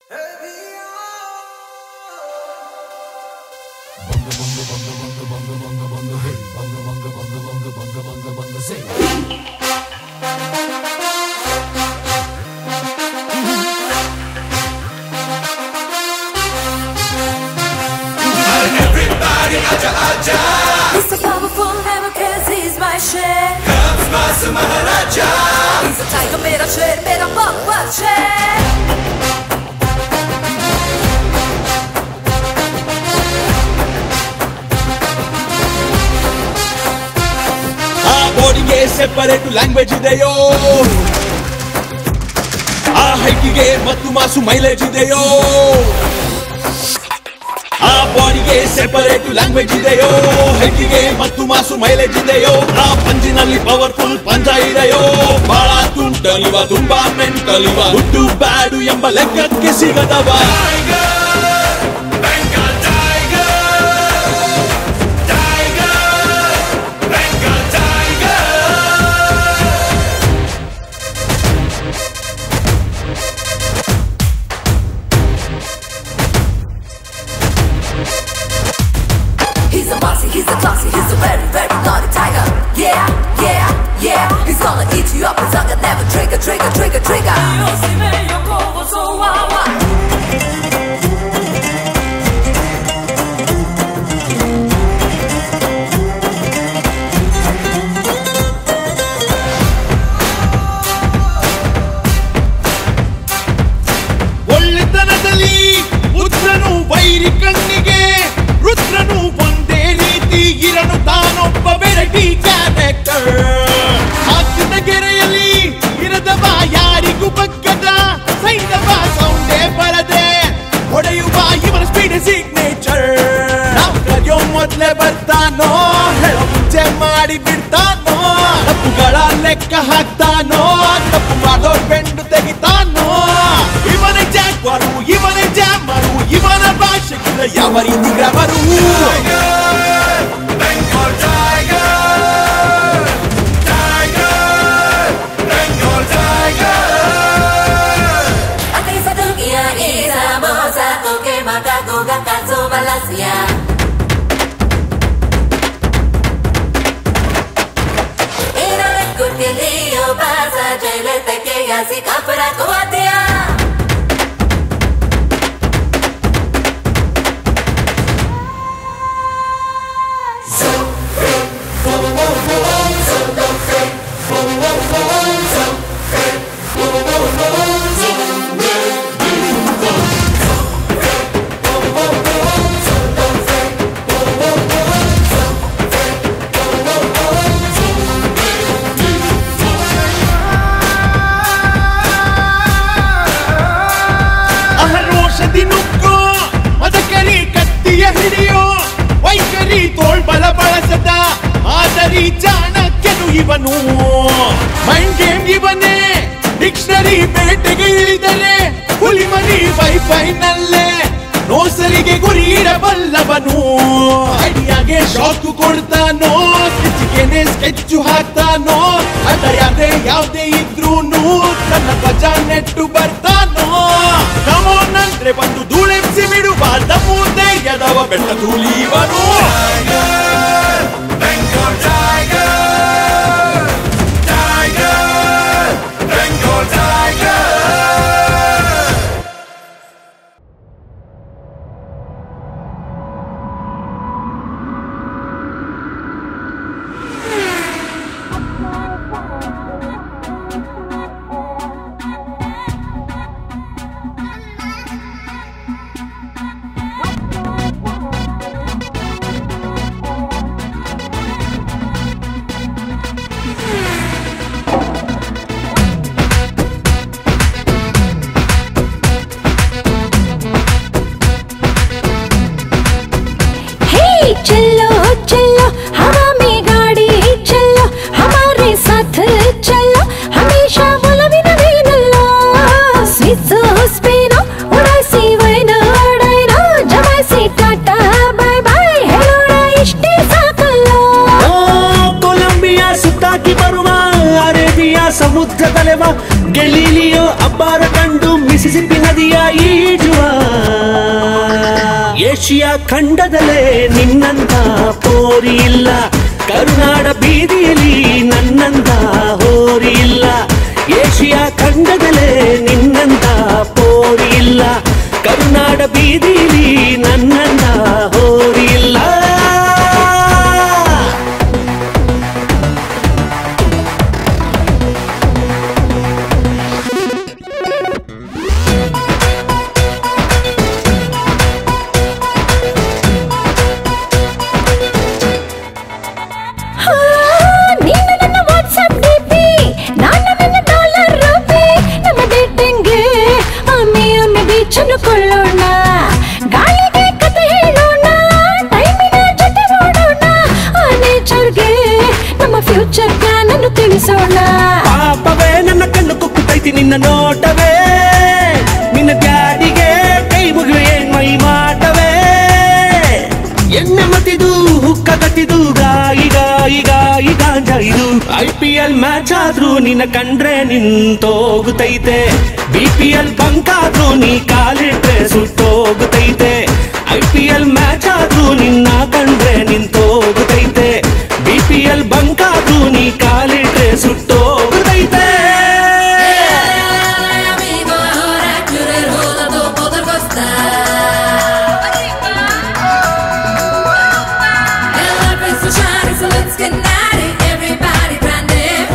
He's so powerful, never cares, he's my share. He's a tiger, मेरा शेर मेरा बकवास शेर ಆ ಬಾಡಿಗೆ ಸೆಪರೇಟ್ ಲ್ಯಾಂಗ್ವೇಜ್ ಇದೆಯೋ ಆ ಹೈಟಿಗೆ ಮತ್ತು ಮಾಸು ಮೈಲೇಜ್ ಇದೆಯೋ ಆ ಬಾಡಿಗೆ ಸೆಪರೇಟ್ ಲ್ಯಾಂಗ್ವೇಜ್ ಇದೆಯೋ ಹೈಟಿಗೆ ಮತ್ತು ಮಾಸು ಮೈಲೇಜ್ ಇದೆಯೋ ಆ ಪಂಜಿನಲ್ಲಿ ಪವರ್ಫುಲ್ ಪಂಜ ಇದೆಯೋ ಬಹಳ ತುಂಟಲಿವ ತುಂಬಾ ಮೆಂಟಲಿವ ಹುಟ್ಟು ಬ್ಯಾಡು ಎಂಬ ಲೆಕ್ಕಕ್ಕೆ ಸಿಗದವ He's a bossy, he's a classy, he's a very, very naughty tiger. Yeah, yeah, yeah. He's gonna eat you up, his hunger never trigger, trigger, trigger, trigger. ಒಳ್ಳೆತನದಲ್ಲಿ ರುದ್ರನು ವೈರಿ ಕಣ್ಣಿಗೆ ರುದ್ರನು ಒಂದೇ ರೀತಿ ಇರನು ತಾನೊಬ್ಬ ವೆರೈಟಿ ಕ್ಯಾರೆಕ್ಟರ್ ಹಾಕಿದ ಗೆರೆಯಲ್ಲಿ ಇರದವ ಯಾರಿಗೂ ಬಗ್ಗದ ಸೈಂದವ ಸೌಂಡೇ ಬರದೆ ಹೊಡೆಯುವ ಇವನ ಸ್ಪೀಡ್ ಸಿಗ್ನೇಚರ್ ನಾವು ಕರೆಯೋ ಮೊದ್ಲೇ ಬರ್ತಾನೋ ಹೇಳೋ ಮುಂಚೆ ಮಾಡಿ ಬಿಡ್ತಾನೋ ತಪ್ಪುಗಳ ಲೆಕ್ಕ ಹಾಕ್ತಾನೋ ತಪ್ಪು ಮಾಡೋ ಬೆಂಡು ತೆಗಿತಾನೋ ಇವನ ಜಾಗ್ವಾರು ಇವನ ಜಾಮರು ಇವನ ಭಾಷೆಗಿಲ್ಲ ಯಾವ ರೀತಿ grammar Anisa dugia isa moza toke mata goga kazo malasia. Ina le curtilillo pasa jele te que así capra coatia. ಅಹರೋಷದಿ ನುಗ್ಗೋ ಮದಕರಿ ಕತ್ತಿಯ ಹಿಡಿಯೋ ವೈಖರಿ ತೋಳ್ಬಲ ಬಳಸದ ಮಾದರಿ ಚಾಣಕ್ಯನು ಇವನು ಮೈಂಡ್ ಗೇಮ್ ಇವನೇ ಡಿಕ್ಷನರಿ ಬೇಟೆಗೆ ಇಳಿದರೆ ಹುಲಿಮನಿ ವೈಫೈನಲ್ಲೇ ನೋಸರಿಗೆ ಗುರಿ ಇರಬಲ್ಲವನು ಐಡಿಯಾಗೆ ಶಾಕ್ ಕೊಡ್ತಾನೋ ಸ್ಕೆಚ್ಗೆನೆ ಸ್ಕೆಚ್ಚು ಹಾಕ್ತಾನೋ ಅದ ಯಾವ್ದೇ ಯಾವ್ದೇ ಇದ್ರೂನು ತನ್ನ ಧ್ವಜ ನೆಟ್ಟು ಬರ್ತಾನೋ ಕಮೋನ್ ಅಂದ್ರೆ ಬಂದು ಧೂಳೆಪ್ಸಿ ಬಿಡುವ ದಮ್ಮು ಧೈರ್ಯದವ ಬೆಟ್ಟ ಧೂಳಿವನು हे चलो चलो हवा में गाड़ी चलो हमारे साथ चलो हमेशा ಒಲವಿನದೇನಲ್ಲ ಸ್ವಿಸ್ ಸ್ಪೇನು ಉಡಾಯಿಸಿ ವೈನ ಅಡೈನ ಜಮಾಯಿಸಿ ಟಾಟಾ ಬಾಯ್ ಬಾಯ್ ಹೇಳೋಣ ಇಷ್ಟೇ ಸಾಕಲ್ಲ ಕೊಲಂಬಿಯಾ ಸುತ್ತಾಕಿ ಬರುವ ಅರೇಬಿಯಾ ಸಮುದ್ರ ತಲೆವ ಗೆಲೀಲಿಯೋ ಅಬ್ಬಾರ ಕಂಡು ಮಿಸಿಸಿಪ್ಪಿ ನದಿಯ ಈಜುವ ಏಷ್ಯಾ ಖಂಡದಲ್ಲೇ ನಿನ್ನಂತ ಪೋರಿ ಇಲ್ಲ ಕರುನಾಡ ಬೀದಿಯಲ್ಲಿ ನನ್ನಂತ ಹೋರಿ ಇಲ್ಲ ಏಷ್ಯಾ ಖಂಡದಲ್ಲೇ ನಿನ್ನಂತ ಪೋರಿ ಇಲ್ಲ ಕರುನಾಡ ಬೀದಿಲಿ ನನ್ನಂತ ಹೋರಿ ಇಲ್ಲ ಹಾ, ನೀನು ನನ್ನ ವಾಟ್ಸ್ಆಪ್ ಡಿಪಿ ನಾನು ನನ್ನ ಡಾಲರ್ ರೂಪಿ ನಮ್ಮ ಡೇಟಿಂಗ್ಗೆ ಒಮ್ಮೆ ಒಮ್ಮೆ ಬೀಚ್ ಅನ್ನು ಕೊಳ್ಳೋಣ ಗಾಳಿಗೆ ಕತೆ ಹೇಳೋಣ ಟೈಮಿನ ಜೊತೆ ಓಡೋಣ ಆ ನೇಚರ್ಗೆ ನಮ್ಮ ಫ್ಯೂಚರ್ ಪ್ಲಾನ್ ಅನ್ನು ತಿಳಿಸೋಣ ಪಾಪವೇ ನನ್ನ ಕಣ್ಣು ಕುಕ್ಕುತ್ತೈತಿ ನಿನ್ನ ನೋಟವೇ ನಿನ್ನ ಡ್ಯಾಡಿಗೆ ಕೈ ಮುಗಿವೆ ಮೈ ಮಾಟವೇ ಎಣ್ಣೆ ಮತಿದು ಹುಕ್ಕ ಕಟ್ಟಿದು ಗಾಯಿ ಗಾಯಿ ಗಾಯಿ ಗಾಂಜ ಇದು ಐ ಪಿ ಎಲ್ ಮ್ಯಾಚ್ ಆದ್ರೂ ನಿನ್ನ ಕಂಡ್ರೆ ನಿಂತೋಗುತ್ತೈತೆ ಬಿ ಪಿ ಎಲ್ ಬಂಕಾದ್ರೂ ನೀ ಕಾಲಿಟ್ರೆ ಸುಟ್ಟೋಗುತ್ತೈತೆ ಐ ಪಿ ಎಲ್ ಮ್ಯಾಚ್ ಆದ್ರೂ ನಿನ್ನ ಕಂಡ್ರೆ ನಿಂತೋಗುತ್ತೈತೆ ಬಿ ಪಿ ಎಲ್ ಬಂಕಾದ್ರೂ ನೀ ಕಾಲಿಟ್ರೆ ಸುಟ್ಟೋಗುತ್ತೈತೆ Amigo, ahora quiero ir rodando por el costal. And life is so shiny, so let's get naughty. Everybody grande,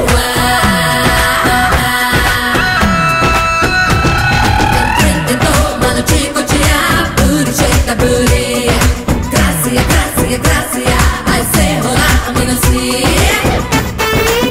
Prende mano chico chia, booty shake the booty. Gracias, gracias, gracias. I say hola, amigo, sí.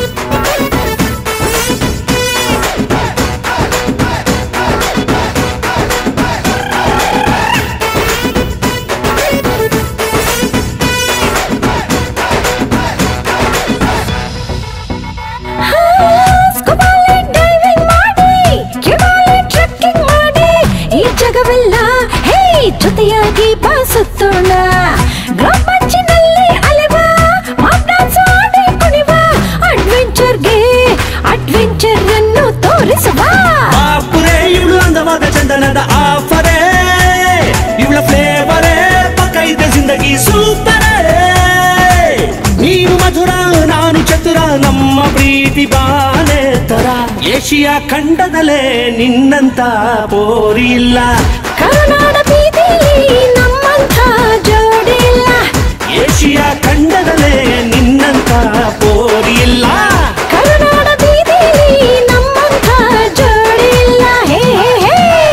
ಸ್ಕೂಬಾಲಿ diving ಮಾಡಿ ಕಿಬಾಲಿ trekking ಮಾಡಿ ಈ ಜಗವೆಲ್ಲ ಹೇ ಜೊತೆಯಾಗಿ ಬಾಸುತ್ತೋಣ ಗ್ರಾಮ ಪಂಚಿನಲ್ಲಿ ಅಲೆವ mop dance ಆಡಿ ಕುಣಿವ ಅಡ್ವೆಂಚರ್ಗೆ adventure ಅನ್ನು ತೋರಿಸುವ ಬಾಪುರೇ ಇವಳು ಅಂದವಾದ ಚಂದನದ ಆಫರೇ ಇವಳ ಫ್ಲೇವರೇ ಪಕ್ಕ ಇದೆ ಜಿಂದಗಿ ಸೂಪರೇ ನೀನು ಮಧುರ ನಾನು ಚತುರ ನಮ್ಮ ಪ್ರೀತಿ ಬಾನೆ ತರ ಏಷಿಯಾ ಖಂಡದಲ್ಲೇ ನಿನ್ನಂತ ಪೋರಿ ಇಲ್ಲ ಕರುನಾಡ ಬೀದಿಲಿ ನಮ್ಮಂಥ ಜೋಡಿ ಇಲ್ಲ ಏಷಿಯಾ ಖಂಡದಲ್ಲೇ ನಿನ್ನಂತ ಪೋರಿ ಇಲ್ಲ ಕರುನಾಡ ಬೀದಿಲಿ ನಮ್ಮಂಥ ಜೋಡಿ ಇಲ್ಲ ಹೇ ಹೇ ಹೇ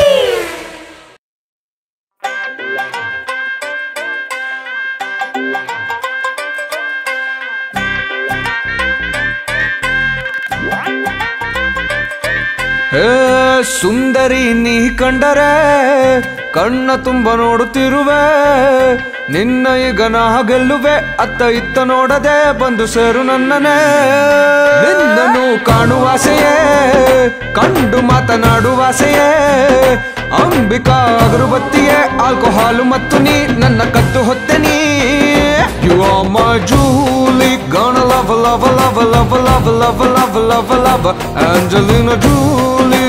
ಹೇ ಸುಂದರಿ ನೀ ಕಂಡರೆ ಕಣ್ಣ ತುಂಬ ನೋಡುತ್ತಿರುವೆ ನಿನ್ನ ಈಗ ನಾ ಗೆಲ್ಲುವೆ ಅತ್ತ ಇತ್ತ ನೋಡದೆ ಬಂದು ಸೇರು ನನ್ನನೇ ನಿನ್ನನ್ನು ಕಾಣುವಾಸೆಯೇ ಕಂಡು ಮಾತನಾಡುವಾಸೆಯೇ ಅಂಬಿಕಾ ಅಗರಬತ್ತಿಯೇ ಆಲ್ಕೋಹಾಲು ಮತ್ತು ನೀ ನನ್ನ ಕತ್ತು ಹೊತ್ತೆ ನೀ you are my Julie gonna love love love love love love love love love Angelina Jolie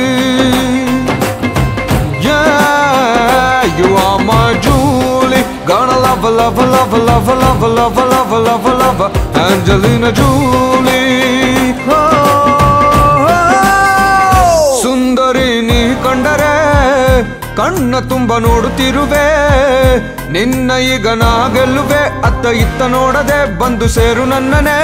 Yeah, you are my Julie Gonna love love love love love love love love love Angelina Jolie oh, ಸುಂದರಿ ನೀ ಕಂಡರೆ ಕಣ್ಣ ತುಂಬ ನೋಡುತ್ತಿರುವೆ ನಿನ್ನ ಈಗ ನಾ ಗೆಲ್ಲುವೆ ಅತ್ತ ಇತ್ತ ನೋಡದೆ ಬಂದು ಸೇರು ನನ್ನನೇ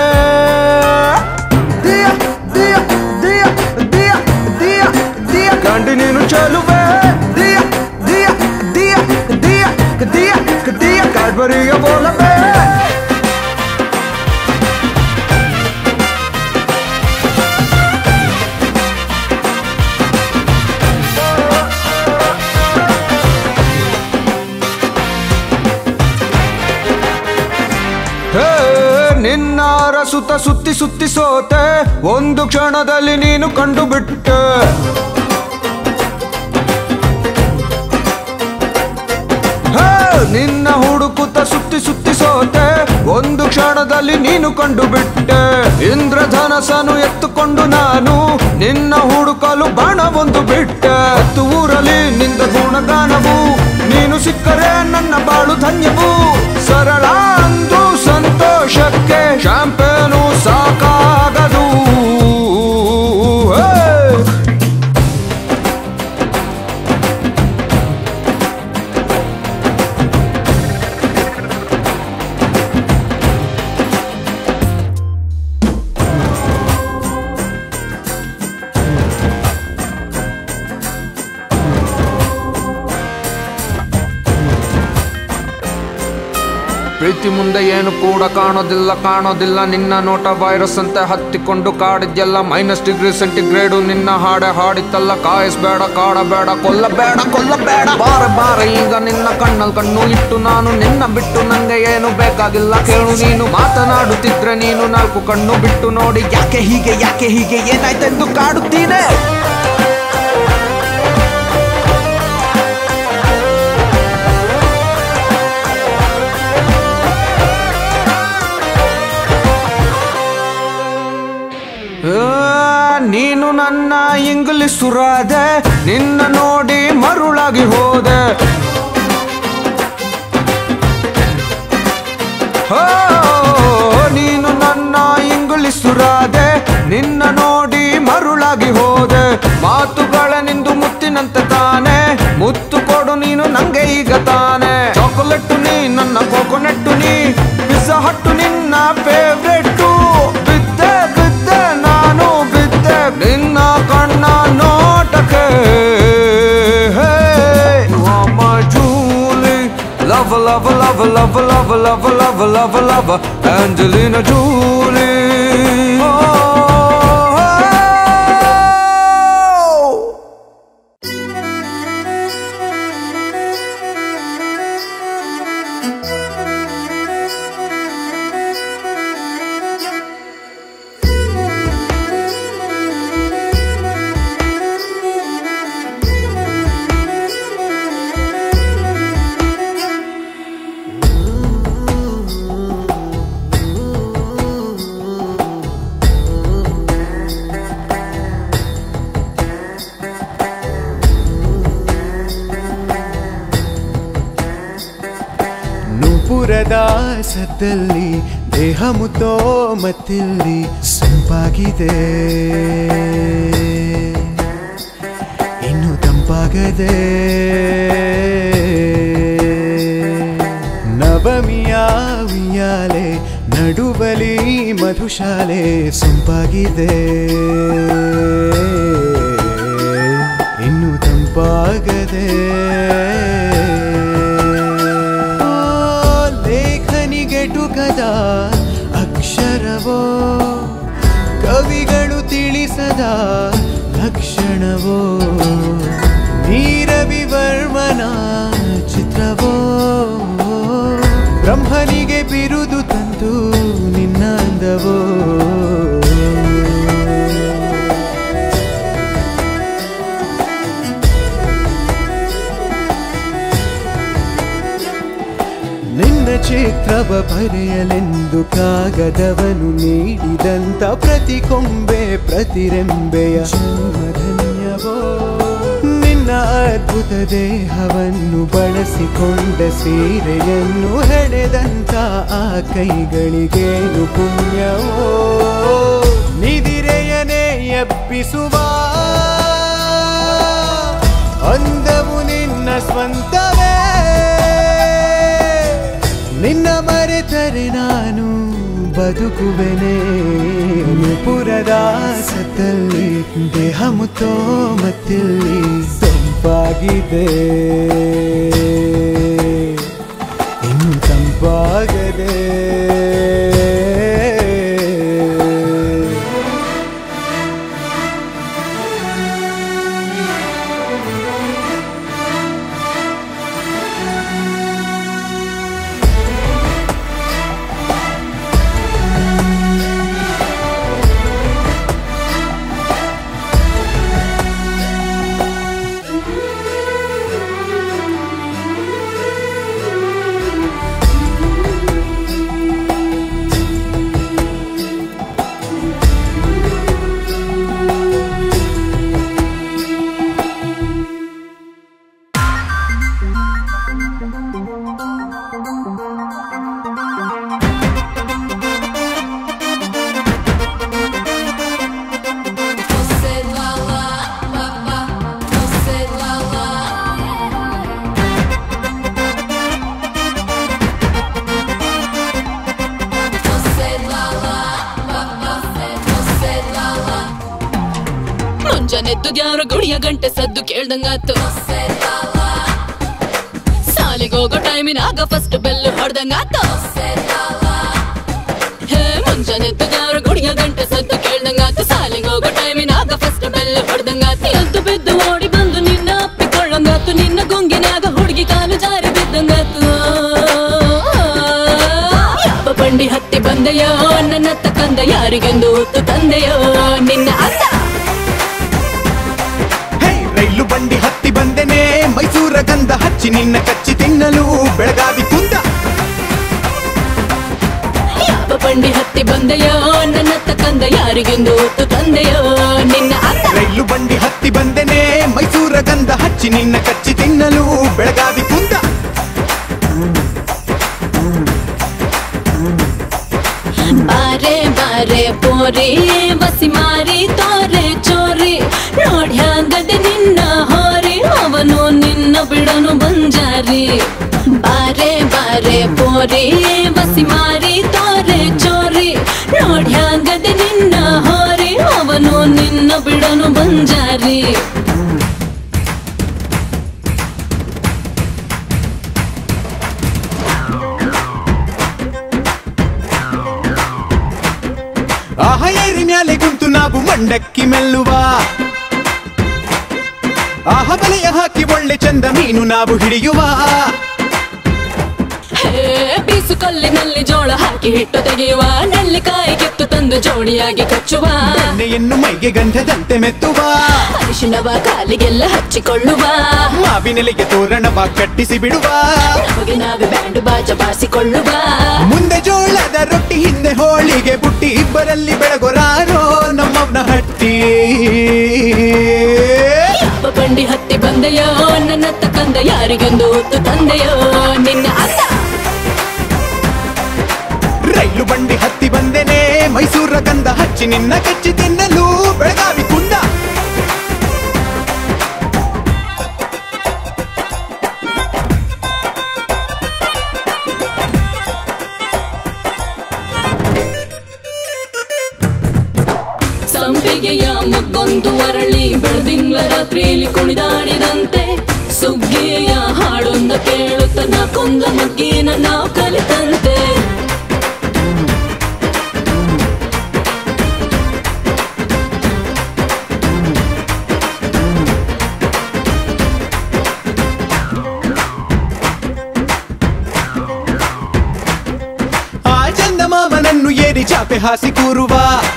ದಿಯ, ದಿಯ, ದಿಯ, ದಿಯ, ದಿಯ, ದಿಯ, ಕಂಡು ನೀನು ಚೆಲುವೆ ದಿಯ ದಿಯ ದಿಯ ದಿಯ ದಿಯ ದಿಯ ಕಾಡ್ಬರಿಯ ಬೋಲವೇ ಹೇ, ನಿನ್ನ ರಸುತ್ತ ಸುತ್ತಿ ಸುತ್ತಿ ಸೋತೆ ಒಂದು ಕ್ಷಣದಲ್ಲಿ ನೀನು ಕಂಡು ಬಿಟ್ಟೆ ಹೇ, ನಿನ್ನ ಹುಡುಕುತ್ತ ಸುತ್ತಿ ಸುತ್ತಿ ಸೋತೆ ಒಂದು ಕ್ಷಣದಲ್ಲಿ ನೀನು ಕಂಡು ಬಿಟ್ಟೆ ಇಂದ್ರಧನಸನು ಎತ್ತುಕೊಂಡು ನಾನು ನಿನ್ನ ಹುಡುಕಲು ಬಾಣವೊಂದು ಬಿಟ್ಟೆ ಹತ್ತು ಊರಲ್ಲಿ ನಿಂದ ಗುಣಗಾನವು ನೀನು ಸಿಕ್ಕರೆ ನನ್ನ ಬಾಳು ಧನ್ಯವು ಸರಳ ಅಂದು ಸಂತೋಷಕ್ಕೆ ಶಾಂಪೇನು ಸಾಕಾಗದು ಹೇ! ಪ್ರೀತಿ ಮುಂದೆ ಏನು ಕೂಡ ಕಾಣೋದಿಲ್ಲ ಕಾಣೋದಿಲ್ಲ ನಿನ್ನ ನೋಟ ವೈರಸ್ ಅಂತ ಹತ್ತಿಕೊಂಡು ಕಾಡಿದ್ಯಲ್ಲ ಮೈನಸ್ ಡಿಗ್ರಿ ಸೆಂಟಿಗ್ರೇಡು ನಿನ್ನ ಹಾಡೆ ಹಾಡಿತ್ತಲ್ಲ ಕಾಯಿಸ್ಬೇಡ ಕಾಡಬೇಡ ಕೊಲ್ಲಬೇಡ ಕೊಲ್ಲಬೇಡ ಬಾರ ಬಾರ ಈಗ ನಿನ್ನ ಕಣ್ಣಲ್ ಕಣ್ಣು ಇಟ್ಟು ನಾನು ನಿನ್ನ ಬಿಟ್ಟು ನಂಗೆ ಏನು ಬೇಕಾಗಿಲ್ಲ ಕೇಳು ನೀನು ಮಾತನಾಡುತ್ತಿದ್ರೆ ನೀನು ನಾಲ್ಕು ಕಣ್ಣು ಬಿಟ್ಟು ನೋಡಿ ಯಾಕೆ ಹೀಗೆ ಯಾಕೆ ಹೀಗೆ ಏನಾಯ್ತೆಂದು ಕಾಡುತ್ತೀನಿ ಆ, ನೀನು ನನ್ನ ಇಂಗ್ಲಿಷ್ ಸುರಾದೆ ನಿನ್ನ ನೋಡಿ ಮರುಳಾಗಿ ಹೋದೆ ಹೋ, ನೀನು ನನ್ನ ಇಂಗ್ಲಿಷ್ ಸುರಾದೆ ನಿನ್ನ ನೋಡಿ ಮರುಳಾಗಿ ಹೋದೆ ಮಾತುಗಳ ನಿಂದು ಮುತ್ತಿನಂತೆ ತಾನೆ ಮುತ್ತು ಕೊಡು ನೀನು ನಂಗೆ ಈಗ ತಾನೆ ಚಾಕೊಲೇಟ್ ನೀ ನನ್ನ ಕೋಕೋನೆಟ್ಟು ನೀ ಪಿಜ್ಜಾ ಹಟ್ಟು ನಿನ್ನ ಫೇವ್ರೆಟ್ಟು ಬಿದ್ದೆ ಬಿದ್ದೆ ನಾನು ಬಿದ್ದೆ ನಿನ್ನ ಕಣ್ಣ ನೋಟಕ್ಕೆ ಹೇ, ಅಮ್ಮ Julie love love love love love love love love love Angelina Jolie oh, ನೂಪುರದ ಸದ್ದಲ್ಲಿ ದೇಹ ಮುತ್ತೋ ಮತ್ತಿಲ್ಲಿ ಸಂಪಾಗಿದೆ ಇನ್ನು ತಂಪಾಗದೆ ನವಮಿಯ ಉಯ್ಯಾಲೆ ನಡುಬಲಿ ಮಧುಶಾಲೆ ಸಂಪಾಗಿದೆ ಇನ್ನು ತಂಪಾಗದೆ ಆ, ಲೇಖನಿಗೆ ಟುಕದ ಅಕ್ಷರವೋ ಕವಿಗಳು ತಿಳಿಸದ ಲಕ್ಷಣವೋ ನೀರವಿವರ್ಮನ ಚಿತ್ರವೋ ಬ್ರಹ್ಮನಿಗೆ ಬಿರುದು ತಂದು ನಿನ್ನ ಅಂದವೋ ನಿನ್ನ ಚಿತ್ರವ ಬರೆಯಲೆಂದು ಕಾಗದವನು ನೀಡಿದಂತ ಪ್ರತಿ ಕೊಂಬೆ ಪ್ರತಿರೆಂಬೆಯ ಜನ್ಮಧನ್ಯವೋ ನಿನ್ನ ಅದ್ಭುತ ದೇಹವನ್ನು ಬಳಸಿಕೊಂಡ ಸೀರೆಯನ್ನು ಹೆಣೆದಂತ ಆ ಕೈಗಳಿಗೇನು ಪುಣ್ಯವೋ ನಿದಿರೆಯನೇ ಎಬ್ಬಿಸುವ ಅಂದವು ನಿನ್ನ ಸ್ವಂತವೇ ನಿನ್ನ ಮರೆತರೆ ನಾನು ಬದುಕುವೆನೆ ಪುರದ ಸತ್ತಲ್ಲಿ ದೇಹ ಮುತ್ತೋ ಮತ್ತಿಲ್ಲಿ ತಂಪಾಗಿದೆ ಇನ್ನು ತಂಪಾಗದೆ ಮುಂಜಾನೆದ್ದು ದ್ಯಾವ್ರ ಗುಡಿಯ ಗಂಟೆ ಸದ್ದು ಕೇಳ್ದಂಗಾತು ಸಾಲಿಗೋಗೋ ಟೈಮಿನಾಗ ಫಸ್ಟ್ ಬೆಲ್ಲು ಹೊಡ್ದಂಗಾತು ಹೇ ಮುಂಜಾನೆದ್ದು ದ್ಯಾವ್ರ ಗುಡಿಯ ಗಂಟೆ ಸದ್ದು ಕೇಳ್ದಂಗಾತು ಸಾಲಿಗೋಗೋ ಟೈಮಿನಾಗ ಫಸ್ಟ್ ಬೆಲ್ಲು ಹೊಡ್ದಂಗಾತು ಎದ್ದು ಬಿದ್ದು ಓಡಿ ಬಂದು ನಿನ್ನ ಅಪ್ಪಿಕೊಳ್ಳಂಗಾತು ನಿನ್ನ ಗುಂಗಿನಾಗ ಹುಡುಗಿ ಕಾಲು ಜಾರಿ ಬಿದ್ದಂಗಾತು ಯಾವ ಬಂಡಿ ಹತ್ತಿ ಬಂದೆಯೋ ನನ್ನ ತಕ್ಕಂದ ಯಾರಿಗೆಂದು ಹೊತ್ತು ತಂದೆಯೋ ನಿನ್ನ ಅತ್ತ ಹೇ ರೈಲು ಬಂಡಿ ಹತ್ತಿ ಬಂದೆನೆ ಮೈಸೂರ ಗಂಧ ಹಚ್ಚಿ ನಿನ್ನ ಕಚ್ಚಿ ತಿನ್ನಲು ಬೆಳಗಾವಿ ಕುಂದ ಯಾವ ಬಂಡಿ ಹತ್ತಿ ಬಂದೆಯೋ ನನ್ನ ತಕ್ಕಂದ ಯಾರಿಗೆಂದು ಹೊತ್ತು ತಂದೆಯೋ ನಿನ್ನ ಅತ್ತ ರೈಲು ಬಂಡಿ ಹತ್ತಿ ಬಂದೆನೆ ಮೈಸೂರ ಗಂಧ ಹಚ್ಚಿ ನಿನ್ನ ಕಚ್ಚಿ ತಿನ್ನಲು ಬೆಳಗಾವಿ ಕುಂದ ಬಾರೆ ಬಾರೆ ಪೋರಿ ಬಸಿ ಮಾರಿ ತೋರೆ ಚೋರಿ ನೋಡ್ಯಾಂಗದೆ ನಿನ್ನ ಹೋರಿ ಅವನು ನಿನ್ನ ಬಿಡನು ಬಂಜಾರಿ ಬಾರೆ ಬಾರೆ ಪೋರಿ ಬಸಿ ಮಾರಿ ತೋರೆ ಚೋರಿ ನೋಡ್ಯಾಂಗದೆ ನಿನ್ನ ಹೋರಿ ಅವನು ನಿನ್ನ ಬಿಡನು ಬಂಜಾರಿ ಆಹ ಏರಿ ಮ್ಯಾಲೆ ಕುಂತು ನಾವು ಮಂಡಕ್ಕಿ ಮೆಲ್ಲುವ ಆಹ ಬಲೆಯ ಹಾಕಿ ಒಳ್ಳೆ ಚಂದ ಮೀನು ನಾವು ಹಿಡಿಯುವ ಹೇ, ಬೀಸು ಕಲ್ಲಿನಲ್ಲಿ ಜೋಳ ಹಾಕಿ ಹಿಟ್ಟು ತೆಗೆಯುವ ನೆಲ್ಲಿಕಾಯಿ ಕಿತ್ತು ತಂದು ಜೋಡಿಯಾಗಿ ಕಚ್ಚುವ ಎಣ್ಣೆಯನ್ನು ಮೈಗೆ ಗಂಧದಂತೆ ಮೆತ್ತುವ ಅರಿಶಿಣವ ಕಾಲಿಗೆಲ್ಲ ಹಚ್ಚಿಕೊಳ್ಳುವ ಮಾವಿನೆಲೆಗೆ ತೋರಣವ ಕಟ್ಟಿಸಿ ಬಿಡುವ ನಮಗೆ ನಾವೇ ಬ್ಯಾಂಡು ಬಾಜ ಬಾರಿಸಿಕೊಳ್ಳುವ ಮುಂದೆ ಜೋಳದ ರೊಟ್ಟಿ ಹಿಂದೆ ಹೋಳಿಗೆ ಬುಟ್ಟಿ ಇಬ್ಬರಲ್ಲಿ ಬೆಳಗೊರಾರೋ ನಮ್ಮವ್ನ ಹಟ್ಟಿ ಯಾವ ಬಂಡಿ ಹತ್ತಿ ಬಂದೆಯೋ ನನ್ನ ತಕ್ಕಂದ ಯಾರಿಗೆಂದು ಹೊತ್ತು ತಂದೆಯೋ ನಿನ್ನ ಅತ್ತ ರೈಲು ಬಂಡಿ ಹತ್ತಿ ಬಂದೆನೆ ಮೈಸೂರ ಗಂಧ ಹಚ್ಚಿ ನಿನ್ನ ಕಚ್ಚಿ ತಿನ್ನಲು ಬೆಳಗಾವಿ ಕುಂದ ಸಂಪಿಗೆಯ ಮಗ್ಗೊಂದು ಅರಳಿ ಬೆಳದಿಂಗ್ಲ ರಾತ್ರಿಯಲ್ಲಿ ಕುಣಿದಾಡಿದಂತೆ ಸುಗ್ಗಿಯ ಹಾಡೊಂದ ಕೇಳುತ್ತ ನಾಕೊಂದ ಮಗ್ಗಿನ ನಾವು ಕಲಿತಂತೆ ಆ ಚಂದಮಾಮನನ್ನು ಏರಿ ಚಾಪೆ ಹಾಸಿ ಕೂರುವ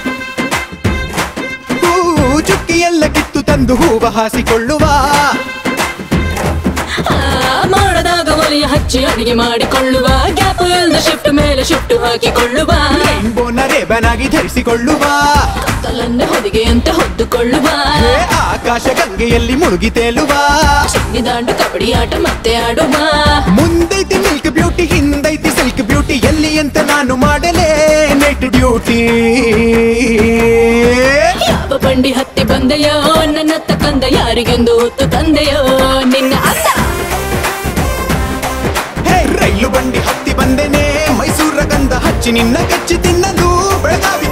ಹೂ ಚುಕ್ಕಿಯೆಲ್ಲ ಕಿತ್ತು ತಂದು ಹೂವ ಹಾಸಿಕೊಳ್ಳುವ ಆ, ಮಾಡದಾಗ ಒಲೆಯ ಹಚ್ಚಿ ಅಡಿಗೆ ಮಾಡಿಕೊಳ್ಳುವ ಗ್ಯಾಪ್ ಇಲ್ದ ಶಿಫ್ಟ್ ಮೇಲೆ ಶಿಫ್ಟ್ ಹಾಕಿಕೊಳ್ಳುವ ರೈನ್ಬೋನ ರೇಬನಾಗಿ ಧರಿಸಿಕೊಳ್ಳುವ ಕತ್ತಲನ್ನೇ ಹೊದಿಗೆಯಂತೆ ಹೊದ್ದುಕೊಳ್ಳುವ ಹೇ ಆಕಾಶ ಗಂಗೆಯಲ್ಲಿ ಮುಳುಗಿ ತೇಲುವ ಚಿನ್ನಿದಾಂಡು ಕಬಡ್ಡಿ ಆಟ ಮತ್ತೆ ಆಡುವ ಮುಂದೈತಿ ಮಿಲ್ಕ್ ಬ್ಯೂಟಿ ಹಿಂದೈತಿ ಸಿಲ್ಕ್ ಬ್ಯೂಟಿ ಎಲ್ಲಿ ಅಂತ ನಾನು ಮಾಡಲೇ ನೈಟ್ ಡ್ಯೂಟಿ ಯಾವ ಬಂಡಿ ಹತ್ತಿ ಬಂದೆಯೋ ನನ್ನ ತಕ್ಕಂದ ಯಾರಿಗೆಂದು ಹೊತ್ತು ತಂದೆಯೋ ನಿನ್ನ ಅತ್ತ ಹೇ ರೈಲು ಬಂಡಿ ಹತ್ತಿ ಬಂದೆನೆ ಮೈಸೂರ ಗಂಧ ಹಚ್ಚಿ ನಿನ್ನ ಕಚ್ಚಿ ತಿನ್ನಲು ಬೆಳಗಾವಿ